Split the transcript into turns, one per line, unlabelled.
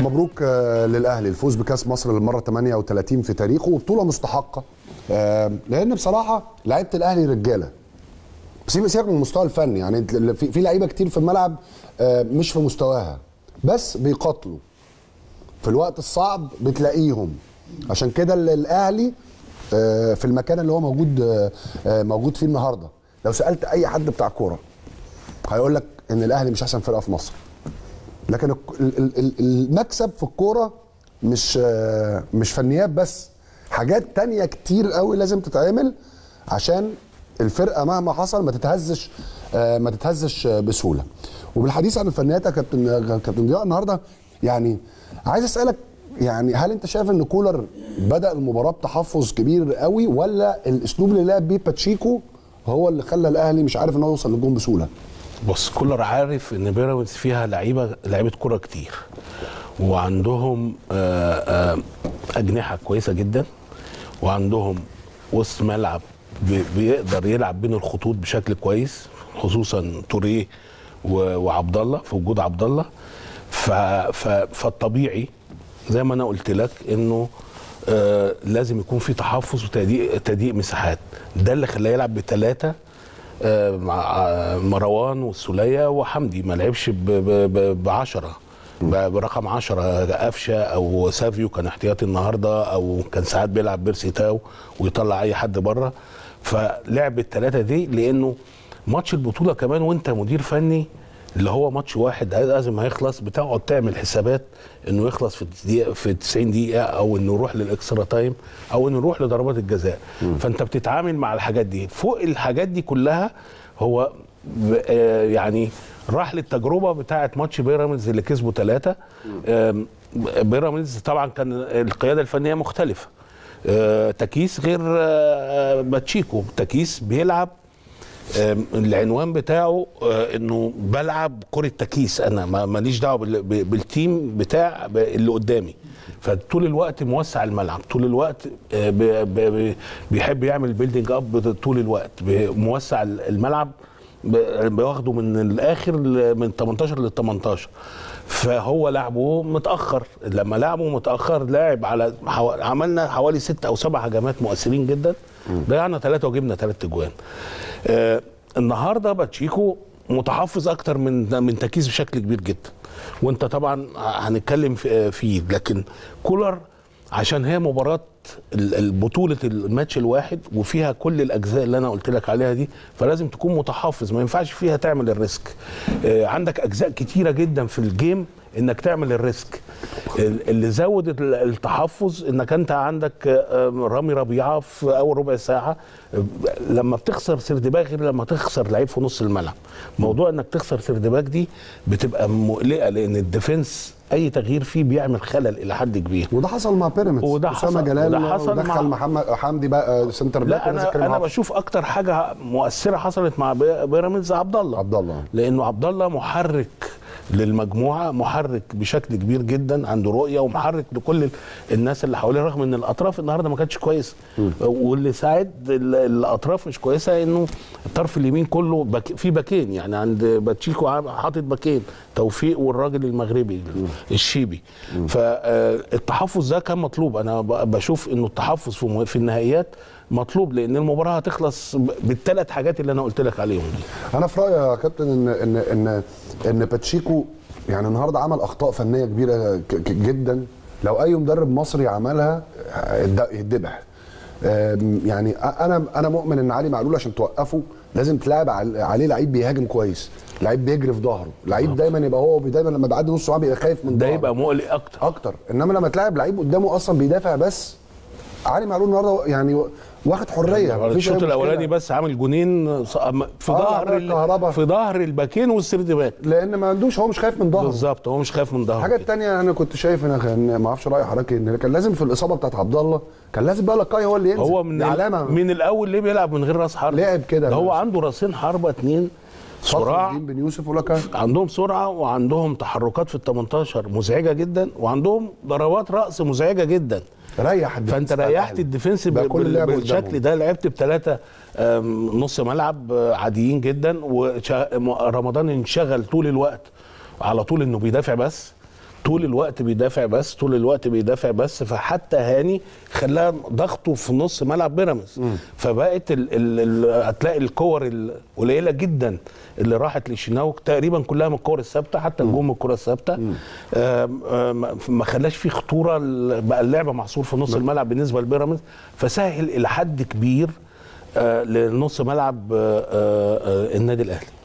مبروك آه، للاهلي الفوز بكاس مصر للمره 38 في تاريخه وبطوله مستحقه آه، لان بصراحه لعيبه الاهلي رجاله سيبك سيبك من المستوى الفني يعني انت- في في لعيبه كتير في الملعب آه، مش في مستواها بس بيقاتلوا في الوقت الصعب بتلاقيهم عشان كده ال- الاهلي آه، في المكان اللي هو موجود آه، آه، موجود فيه النهارده لو سالت اي حد بتاع كوره هيقول لك ان الاهلي مش احسن فرقه في مصر لكن الك- ال- ال- ال- المكسب في الكوره مش آه، مش فنيات بس حاجات تانية كتير قوي لازم تتعمل عشان الفرقه مهما حصل ما تتهزش آه، ما تتهزش آه، بسهوله وبالحديث عن الفنيات يا كابتن كابتن ضياء النهارده يعني عايز اسالك يعني هل انت شايف ان كولر بدا المباراه بتحفظ كبير قوي ولا الاسلوب اللي لعب بيه باتشيكو هو اللي خلى الاهلي مش عارف ان هو يوصل للجون بسهوله
بص كولر عارف ان بيراميدز فيها لعيبه لعيبه كوره كتير وعندهم آه، آه، اجنحه كويسه جدا وعندهم وسط ملعب بي- بيقدر يلعب بين الخطوط بشكل كويس خصوصا توريه و- وعبد الله في وجود عبد الله ف- ف- فالطبيعي زي ما انا قلت لك انه آه لازم يكون في تحفظ وتضييق تضييق مساحات ده اللي خلاه يلعب بثلاثه آه، مع آه، مروان والسوليه وحمدي ما لعبش ب 10 برقم 10 قفشه او سافيو كان احتياطي النهارده او كان ساعات بيلعب بيرسي تاو ويطلع اي حد بره فلعب الثلاثه دي لانه ماتش البطوله كمان وانت مدير فني اللي هو ماتش واحد لازم هيخلص بتقعد تعمل حسابات انه يخلص في دقيقة في 90 دقيقه او انه يروح للاكسترا تايم او انه يروح لضربات الجزاء فانت بتتعامل مع الحاجات دي فوق الحاجات دي كلها هو ب- آه يعني راح للتجربه بتاعه ماتش بيراميدز اللي كسبوا ثلاثه بيراميدز طبعا كان القياده الفنيه مختلفه آه، تكيس غير آه، باتشيكو تكيس بيلعب آم، العنوان بتاعه آه، انه بلعب كره تكيس انا ما- ماليش دعوه بال- ب- بالتيم بتاع ب- اللي قدامي فطول الوقت موسع الملعب طول الوقت آه، ب- ب- ب- بيحب يعمل بيلدينج اب طول الوقت ب- موسع الملعب ب- بياخده من الاخر ل- من 18 لل 18 فهو لعبه متاخر لما لعبه متاخر لعب على حو... عملنا حوالي ست او سبع هجمات مؤثرين جدا ضيعنا ثلاثه وجبنا ثلاث اجوان آه النهارده باتشيكو متحفظ اكتر من من تركيز بشكل كبير جدا وانت طبعا هنتكلم في- فيه لكن كولر عشان هي مباراه ال- البطوله الماتش الواحد وفيها كل الاجزاء اللي انا قلت لك عليها دي فلازم تكون متحفظ ما ينفعش فيها تعمل الريسك آه، عندك اجزاء كتيره جدا في الجيم انك تعمل الريسك ال- اللي زود ال- التحفظ انك انت عندك آه، رامي ربيعه في اول ربع ساعه آه، لما بتخسر سردباك غير لما تخسر لعيب في نص الملعب موضوع انك تخسر سردباك دي بتبقى مقلقه لان الديفنس اي تغيير فيه بيعمل خلل الى حد كبير
وده حصل مع بيراميدز
وده
اسامه
حصل-
جلال
وده حصل
ودخل
مع-
محمد حمدي بقى سنتر باك
لا
ونزل كريم
انا انا
عاطف.
بشوف اكتر حاجه مؤثره حصلت مع بي- بيراميدز عبد الله
عبد الله
لانه عبد الله محرك للمجموعه محرك بشكل كبير جدا عنده رؤيه ومحرك لكل ال- الناس اللي حواليه رغم ان الاطراف النهارده ما كانتش كويسه واللي ساعد ال- الاطراف مش كويسه انه الطرف اليمين كله بك في باكين يعني عند باتشيكو عام- حاطط باكين توفيق والراجل المغربي الشيبي فالتحفظ ده كان مطلوب انا ب- بشوف انه التحفظ في م- في النهائيات مطلوب لان المباراه هتخلص ب- بالثلاث حاجات اللي انا قلت لك عليهم دي
انا في رايي يا كابتن ان ان ان ان باتشيكو يعني النهارده عمل اخطاء فنيه كبيره ك- ك- جدا لو اي مدرب مصري عملها يد- يتذبح أم، يعني انا انا مؤمن ان علي معلول عشان توقفه لازم تلعب عل- عليه لعيب بيهاجم كويس لعيب بيجري في ظهره لعيب دايما يبقى هو دايما لما بيعدي نص ساعه بيبقى خايف من
ده
ظهره.
يبقى مقلق اكتر
اكتر انما لما تلاعب لعيب قدامه اصلا بيدافع بس علي معلول النهارده يعني واخد حريه مفيش أي
الشوط
مشكلة.
الاولاني بس عامل جونين ص- أما في
آه،
ظهر
عمل كهربا.
ال- في ظهر الباكين والسرد باك
لان ما عندوش هو مش خايف من ظهره
بالظبط هو مش خايف من ظهره
الحاجه
كده.
الثانيه انا كنت شايف ان إن ما اعرفش راي حضرتك ان كان لازم في الاصابه بتاعت عبد الله كان لازم بقى لقاي هو اللي ينزل
هو من
دي
ال-
علامه
من الاول ليه بيلعب من غير راس حرب
لعب كده
ده هو
بس.
عنده راسين حربه اتنين
فخر
صراع
الدين بن يوسف ولكاي
عندهم سرعه وعندهم تحركات في ال 18 مزعجه جدا وعندهم ضربات راس مزعجه جدا
ريح الدفاع
فانت
بتاع
ريحت
الأهلي.
الديفنس
بقى
ب-
كل
بال-
اللعب
بالشكل
قدامهم.
ده لعبت بثلاثه نص ملعب آه، عاديين جدا ورمضان انشغل طول الوقت على طول انه بيدافع بس طول الوقت بيدافع بس طول الوقت بيدافع بس فحتى هاني خلاها ضغطه في نص ملعب بيراميدز فبقت ال ال ال هتلاقي الكور القليله جدا اللي راحت للشناوي تقريبا كلها من الكور الثابته حتى الجون من الكره الثابته آم، آم، ما خلاش فيه خطوره ال- بقى اللعبه محصور في نص الملعب بالنسبه لبيراميدز فسهل الى حد كبير آه، لنص ملعب آه، آه، آه، النادي الاهلي